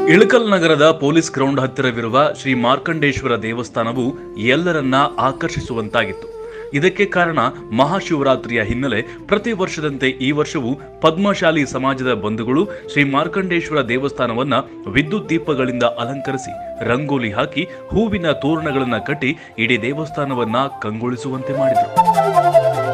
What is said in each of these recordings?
ಇಳಕಲ್ ನಗರದ police ground ಹತ್ತಿರವಿರುವ ಶ್ರೀ ಮಾರ್ಕಂಡೇಶ್ವರ ದೇವಸ್ಥಾನವು ಎಲ್ಲರನ್ನ ಆಕರ್ಷಿಸುವಂತಾಗಿತ್ತು ಇದಕ್ಕೆ ಕಾರಣ ಮಹಾಶಿವರಾತ್ರಿಯ ಹಿನ್ನೆಲೆ ಪ್ರತಿ ವರ್ಷದಂತೆ ಈ ವರ್ಷವೂ ಪದ್ಮಶಾಲಿ ಸಮಾಜದ ಬಂಧುಗಳು ಶ್ರೀ ಮಾರ್ಕಂಡೇಶ್ವರ ದೇವಸ್ಥಾನವನ್ನ ವಿದ್ಯುತ್ ದೀಪಗಳಿಂದ ಅಲಂಕರಿಸಿ ರಂಗೋಲಿ ಹಾಕಿ ಹೂವಿನ ತೋರಣಗಳನ್ನ ಕಟ್ಟಿ ಇಡೀ ದೇವಸ್ಥಾನವನ್ನ ಕಂಗೊಳಿಸುವಂತೆ ಮಾಡಿದರು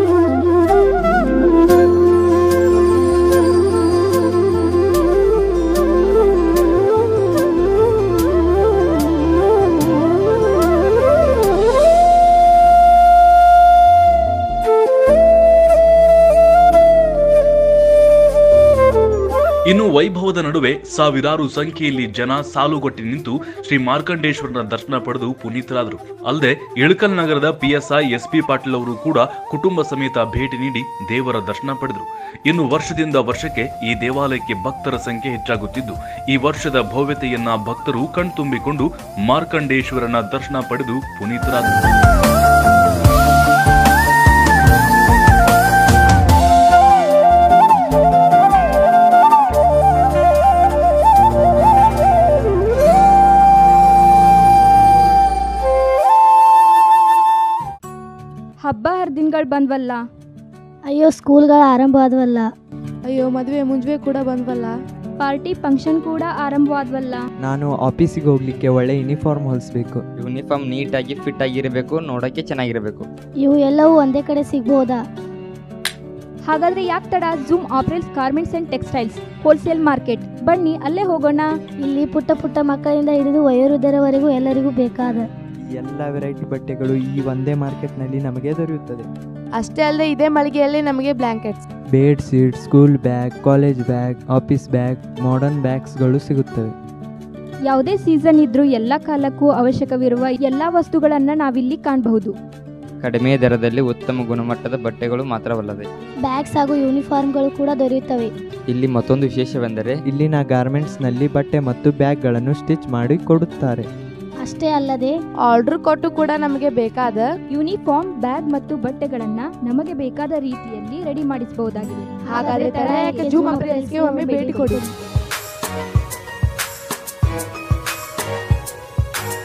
ಇನ್ನು ವೈಭವದ ನಡುವೆ ಸಾವಿರಾರು ಸಂಖ್ಯೆಯಲ್ಲಿ ಜನ ಸಾಲುಗಟ್ಟಿ ನಿಂತು ಶ್ರೀ ಮಾರ್ಕಂಡೇಶ್ವರನ ದರ್ಶನ ಪಡೆದು ಪುನೀತರಾದರು ಅಲ್ಲದೆ ಇಳಕಲ್ ನಗರದ ಪಿಎಸ್ಐ ಎಸ್ಪಿ ಪಾಟೀಲ್ ಅವರು ಕೂಡ ಕುಟುಂಬ ಸಮೇತ ಭೇಟಿ ನೀಡಿ ದೇವರ ದರ್ಶನ ಪಡೆದರು ಇನ್ನು ವರ್ಷದಿಂದ ವರ್ಷಕ್ಕೆ ಈ ದೇವಾಲಯಕ್ಕೆ ಭಕ್ತರ ಸಂಖ್ಯೆ ಹೆಚ್ಚಾಗುತ್ತಿದ್ದು ಈ ವರ್ಷದ ಭವ್ಯತೆಯನ್ನ ಭಕ್ತರು ಕಣ್ತುಂಬಿಕೊಂಡು ಮಾರ್ಕಂಡೇಶ್ವರನ ದರ್ಶನ ಪಡೆದು ಪುನೀತರಾದರು ಹಬ್ಬ ಹರಿದಿನಗಳು ಬಂದ್ವಲ್ಲ ಅಯ್ಯೋ ಸ್ಕೂಲ್ಗಳು ಆರಂಭ ಆದವಲ್ಲ ಅಯ್ಯೋ ಮದುವೆ ಮುಂಜುವೆ ಕೂಡ ಬಂದ್ವಲ್ಲ ಪಾರ್ಟಿ ಫಂಕ್ಷನ್ ಕೂಡ ಆರಂಭವಾದ್ವಲ್ಲ ನಾನು ಆಫೀಸಿಗೆ ಹೋಗ್ಲಿಕ್ಕೆ ಒಳ್ಳೆ ಯೂನಿಫಾರ್ಮ್ ಹೊಲಿಸ್ಬೇಕು ಯೂನಿಫಾರ್ಮ್ ನೀಟಾಗಿ ಫಿಟ್ ಆಗಿರಬೇಕು ನೋಡೋಕ್ಕೆ ಚೆನ್ನಾಗಿರಬೇಕು ಇವು ಎಲ್ಲವೂ ಒಂದೇ ಕಡೆ ಸಿಗ್ಬೋದಾ ಹಾಗಾದ್ರೆ ಯಾಕೆ ತಡ Zoom April's garments and textiles wholesale market ಬನ್ನಿ ಅಲ್ಲೇ ಹೋಗೋಣ ಇಲ್ಲಿ ಪುಟ್ಟ ಪುಟ್ಟ ಮಕ್ಕಳಿಂದ ಹಿಡಿದು ವಯೋವೃದ್ಧರವರೆಗೂ ಎಲ್ಲರಿಗೂ ಬೇಕಾದ ಈ ಎಲ್ಲ ವೆರೈಟಿ ಬಟ್ಟೆಗಳು ಈ ಒಂದೇ ಮಾರ್ಕೆಟ್ನಲ್ಲಿ ನಮಗೆ ದೊರೆಯುತ್ತದೆ ಅಷ್ಟೇ ಅಲ್ಲದೆ ಇದೇ ಮಳಿಗೆಯಲ್ಲಿ ನಮಗೆ blankets bed sheet school bag college bag office bag modern ಬ್ಯಾಗ್ಸ್ಗಳು ಸಿಗುತ್ತವೆ ಯಾವುದೇ ಸೀಸನ್ ಇದ್ರೂ ಎಲ್ಲ ಕಾಲಕ್ಕೂ ಅವಶ್ಯಕವಿರುವ ಎಲ್ಲಾ ವಸ್ತುಗಳನ್ನ ನಾವಿಲ್ಲಿ ಕಾಣಬಹುದು ಕಡಿಮೆ ದರದಲ್ಲಿ ಉತ್ತಮ ಗುಣಮಟ್ಟದ ಬಟ್ಟೆಗಳು ಮಾತ್ರವಲ್ಲದೆ ಬ್ಯಾಗ್ಸ್ ಹಾಗೂ ಯೂನಿಫಾರ್ಮ್ಗಳು ಕೂಡ ದೊರೆಯುತ್ತವೆ ಇಲ್ಲಿ ಮತ್ತೊಂದು ವಿಶೇಷವೆಂದರೆ ಇಲ್ಲಿನ ಗಾರ್ಮೆಂಟ್ಸ್ನಲ್ಲಿ ಬಟ್ಟೆ ಮತ್ತು ಬ್ಯಾಗ್ಗಳನ್ನು ಸ್ಟಿಚ್ ಮಾಡಿ ಕೊಡುತ್ತಾರೆ ಅಷ್ಟೇ ಅಲ್ಲದೆ ಆರ್ಡರ್ ಕೊಟ್ಟು ಕೂಡ ನಮಗೆ ಬೇಕಾದ ಯೂನಿಫಾರ್ಮ್ ಬ್ಯಾಗ್ ಮತ್ತು ಬಟ್ಟೆಗಳನ್ನ ನಮಗೆ ಬೇಕಾದ ರೀತಿಯಲ್ಲಿ ರೆಡಿ ಮಾಡಿಸಬಹುದಾಗಿದೆ ಹಾಗಾದ್ರೆ ತಡ ಯಾಕೆ ಜೂಮ್ ಆಪ್ರಿಲ್ಸ್ಗೆ ಒಮ್ಮೆ ಭೇಟಿ ಕೊಡಿ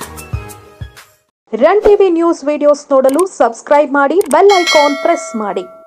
ರನ್ ಟಿವಿ ನ್ಯೂಸ್ ವಿಡಿಯೋಸ್ ನೋಡಲು ಸಬ್ಸ್ಕ್ರೈಬ್ ಮಾಡಿ ಬೆಲ್ ಐಕಾನ್ ಪ್ರೆಸ್ ಮಾಡಿ